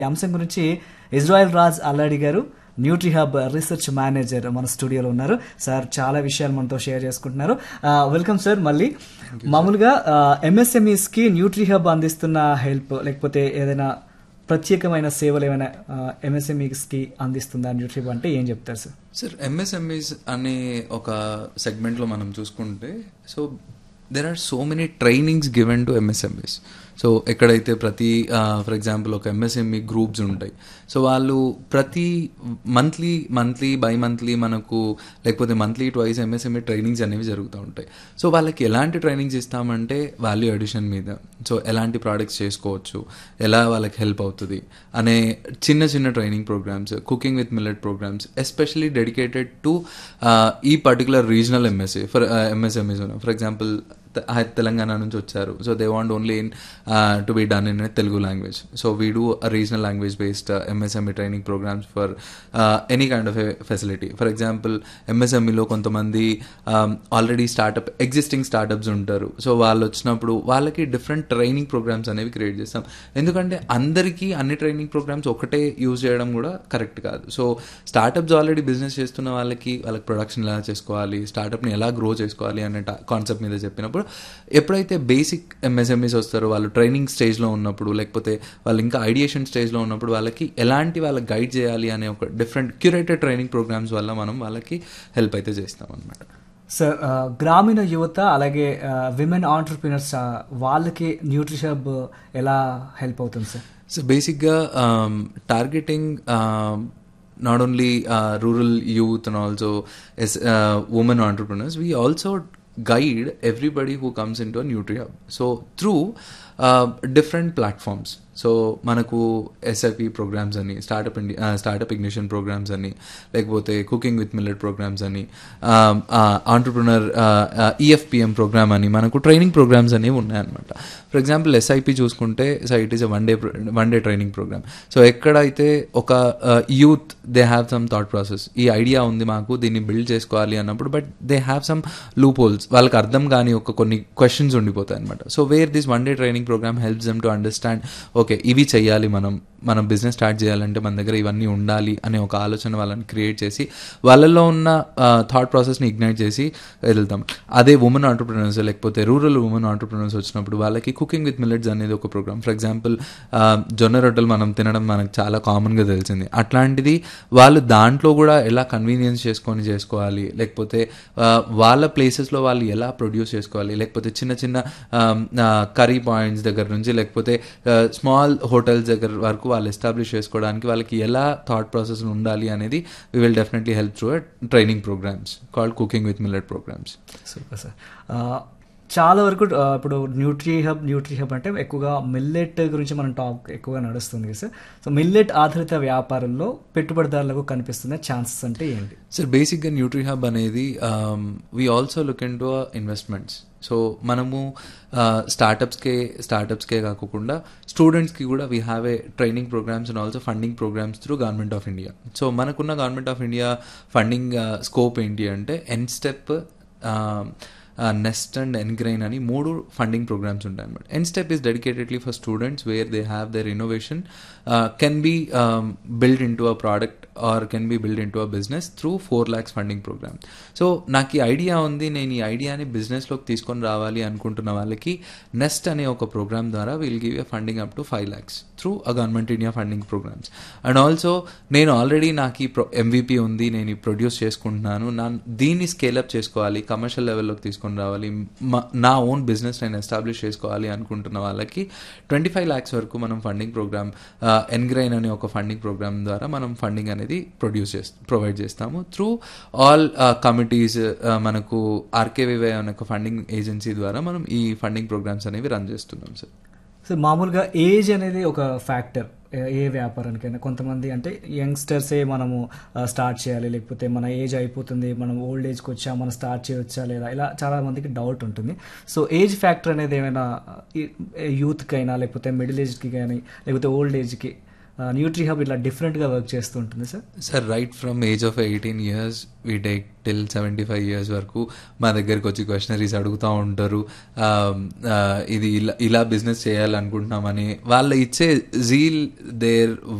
ఈ అంశం గురించి ఇజ్రాయెల్ రాజ్ అల్లాడి గారు న్యూట్రీ హబ్ రీసెర్చ్ మేనేజర్ మన స్టూడియోలో ఉన్నారు సార్ చాలా విషయాలు మనతో షేర్ చేసుకుంటున్నారు వెల్కమ్ సార్ మళ్ళీ మామూలుగా ఎంఎస్ఎంఈస్ కి న్యూట్రీ హబ్ అందిస్తున్న హెల్ప్ లేకపోతే ఏదైనా ప్రత్యేకమైన సేవలు ఏమైనా ఎంఎస్ఎంఈస్ కి అందిస్తుందా న్యూట్రీ హబ్ అంటే ఏం చెప్తారు సార్ సార్ ఎంఎస్ఎంఈస్ అనే ఒక సెగ్మెంట్లో మనం చూసుకుంటే so there are so many trainings given to MSMEs so ఎక్కడైతే ప్రతి ఫర్ ఎగ్జాంపుల్ ఒక ఎంఎస్ఎంఈ గ్రూప్స్ ఉంటాయి సో వాళ్ళు ప్రతి మంత్లీ మంత్లీ బై మంత్లీ మనకు లేకపోతే మంత్లీ ట్వైస్ ఎంఎస్ఎంఈ ట్రైనింగ్స్ అనేవి జరుగుతూ ఉంటాయి సో వాళ్ళకి ఎలాంటి ట్రైనింగ్స్ ఇస్తామంటే వాల్యూ అడిషన్ మీద సో ఎలాంటి ప్రోడక్ట్స్ చేసుకోవచ్చు ఎలా వాళ్ళకి హెల్ప్ అవుతుంది అనే చిన్న చిన్న training programs cooking with millet programs especially dedicated to ఈ particular regional MSA for MSMEs for example Telangana నుంచి వచ్చారు so they want only in to be done in Telugu language so we do regional language based MSME training programs for any kind of facility for example ఎంఎస్ఎంఈలో కొంతమంది already startup existing startups ఉంటారు so వాళ్ళు వచ్చినప్పుడు వాళ్ళకి different training programs అనేవి create చేస్తాం ఎందుకంటే అందరికీ అన్ని ట్రైనింగ్ ప్రోగ్రామ్స్ ఒకటే యూజ్ చేయడం కూడా కరెక్ట్ కాదు సో స్టార్టప్స్ ఆల్రెడీ బిజినెస్ చేస్తున్న వాళ్ళకి వాళ్ళకి ప్రొడక్షన్ ఎలా చేసుకోవాలి స్టార్టప్ని ఎలా గ్రో చేసుకోవాలి అనే కాన్సెప్ట్ మీద చెప్పినప్పుడు ఎప్పుడైతే బేసిక్ ఎంఎస్ఎంఈస్ వస్తారో వాళ్ళు ట్రైనింగ్ స్టేజ్లో ఉన్నప్పుడు లేకపోతే వాళ్ళు ఇంకా ఐడియేషన్ స్టేజ్లో ఉన్నప్పుడు వాళ్ళకి ఎలాంటి వాళ్ళకి గైడ్ చేయాలి అనే ఒక డిఫరెంట్ క్యూరేటెడ్ ట్రైనింగ్ ప్రోగ్రామ్స్ వల్ల మనం వాళ్ళకి హెల్ప్ అయితే చేస్తాం అనమాట సార్ గ్రామీణ యువత అలాగే విమెన్ ఆంటర్ప్రినర్స్ వాళ్ళకి న్యూట్రిషబ్ ఎలా హెల్ప్ అవుతుంది సార్ సో బేసిక్గా targeting not only rural youth and also as women entrepreneurs we also guide everybody who comes into a NutriHub. So through uh, different platforms. So మనకు SIP programs అని startup ఇండి startup ignition programs అని లేకపోతే cooking with millet programs అని entrepreneur EFPM program అని మనకు training programs అనేవి ఉన్నాయన్నమాట ఫర్ ఎగ్జాంపుల్ ఎస్ఐపి చూసుకుంటే so it is a one day one day training program so ఎక్కడైతే ఒక youth they have some thought process ఈ ఐడియా ఉంది మాకు దీన్ని బిల్డ్ చేసుకోవాలి అన్నప్పుడు but they have some loopholes వాళ్ళకి అర్థం కాని ఒక కొన్ని క్వశ్చన్స్ ఉండిపోతాయి అనమాట so where this one day training program helps them to understand okay ఇవి చెయ్యాలి మనం మనం బిజినెస్ స్టార్ట్ చేయాలంటే మన దగ్గర ఇవన్నీ ఉండాలి అనే ఒక ఆలోచన వాళ్ళని క్రియేట్ చేసి వాళ్ళల్లో ఉన్న థాట్ ప్రాసెస్ని ఇగ్నైట్ చేసి వెళ్తాం అదే ఉమెన్ ఆంటర్ప్రినర్స్ లేకపోతే రూరల్ ఉమెన్ ఆంటర్ప్రినర్స్ వచ్చినప్పుడు వాళ్ళకి కుకింగ్ విత్ మిల్లెట్స్ అనేది ఒక ప్రోగ్రామ్ ఫర్ ఎగ్జాంపుల్ జొన్న రొట్టెలు మనం తినడం మనకు చాలా కామన్గా తెలిసింది అట్లాంటిది వాళ్ళు దాంట్లో కూడా ఎలా కన్వీనియన్స్ చేసుకొని చేసుకోవాలి లేకపోతే వాళ్ళ ప్లేసెస్లో వాళ్ళు ఎలా ప్రొడ్యూస్ చేసుకోవాలి లేకపోతే చిన్న చిన్న కర్రీ పాయింట్స్ దగ్గర నుంచి లేకపోతే స్మాల్ హోటల్స్ దగ్గర వరకు వాళ్ళు ఎస్టాబ్లిష్ చేసుకోవడానికి వాళ్ళకి ఎలా థాట్ ప్రాసెస్ ఉండాలి అనేది we will definitely help through training programs called cooking with millet programs super sir చాలా వరకు ఇప్పుడు న్యూట్రీ హబ్ న్యూట్రీ హబ్ అంటే ఎక్కువగా మిల్లెట్ గురించి మనం టాక్ ఎక్కువగా నడుస్తుంది కదా సార్ సో మిల్లెట్ ఆధారిత వ్యాపారంలో పెట్టుబడిదారులకు కనిపిస్తున్న ఛాన్సెస్ అంటే ఏంటి సార్ బేసిక్గా న్యూట్రీ హబ్ అనేది we also look in to investments so మనము స్టార్టప్స్కే స్టార్టప్స్కే కాకుండా స్టూడెంట్స్కి కూడా we have a training programs and also funding programs through government of India so మనకున్న government of India funding scope ఏంటి అంటే ఎన్ స్టెప్ నెస్ట్ అండ్ ఎన్గ్రైన్ అని మూడు ఫండింగ్ ప్రోగ్రామ్స్ ఉంటాయి అనమాట N step is dedicatedly for students where they have their innovation can be build in to a product or can be build in to a business through four lakhs funding program so నాకు ఈ idea ఉంది నేను ఈ ఐడియాని బిజినెస్లోకి తీసుకొని రావాలి అనుకుంటున్న వాళ్ళకి నెస్ట్ అనే ఒక ప్రోగ్రామ్ ద్వారా will give a funding up to five lakhs through a government India funding programs and also నేను ఆల్రెడీ నాకు ఈ ప్రో ఎంవీపీ ఉంది నేను ప్రొడ్యూస్ చేసుకుంటున్నాను నా దీన్ని స్కేలప్ చేసుకోవాలి కమర్షియల్ లెవెల్లోకి తీసుకొని రావాలి నా ఓన్ బిజినెస్ నేను ఎస్టాబ్లిష్ చేసుకోవాలి అనుకుంటున్న వాళ్ళకి ట్వంటీ ఫైవ్ ల్యాక్స్ వరకు మనం ఫండింగ్ ప్రోగ్రామ్ ఎన్గ్రైన్ అనే ఒక ఫండింగ్ ప్రోగ్రామ్ ద్వారా మనం ఫండింగ్ అనేది ప్రొడ్యూస్ చేస్తాం ప్రొవైడ్ చేస్తాము త్రూ ఆల్ కమిటీస్ మనకు ఆర్కేవివై అనే ఒక ఫండింగ్ ఏజెన్సీ ద్వారా మనం ఈ ఫండింగ్ ప్రోగ్రామ్స్ అనేవి రన్ చేస్తున్నాం సార్ సో మామూలుగా ఏజ్ అనేది ఒక ఫ్యాక్టర్ ఏ వ్యాపారానికైనా కొంతమంది అంటే యంగ్స్టర్సే మనము స్టార్ట్ చేయాలి లేకపోతే మన ఏజ్ అయిపోతుంది మనం ఓల్డ్ ఏజ్కి వచ్చా మనం స్టార్ట్ చేయవచ్చా లేదా ఇలా చాలా మందికి డౌట్ ఉంటుంది సో ఏజ్ ఫ్యాక్టర్ అనేది ఏమైనా యూత్కి అయినా లేకపోతే మిడిల్ ఏజ్కి కానీ లేకపోతే ఓల్డ్ ఏజ్కి న్యూట్రీ హబ్ ఇట్లా డిఫరెంట్గా వర్క్ చేస్తూ ఉంటుంది sir sir right from age of eighteen years we take till seventy five years వరకు మా దగ్గరికి వచ్చి క్వశ్చనరీస్ అడుగుతూ ఉంటారు ఆ, ఆ, ఇది ఇలా ఇలా బిజినెస్ చేయాలనుకుంటున్నామని వాళ్ళ ఇచ్చే జీల్ దేర్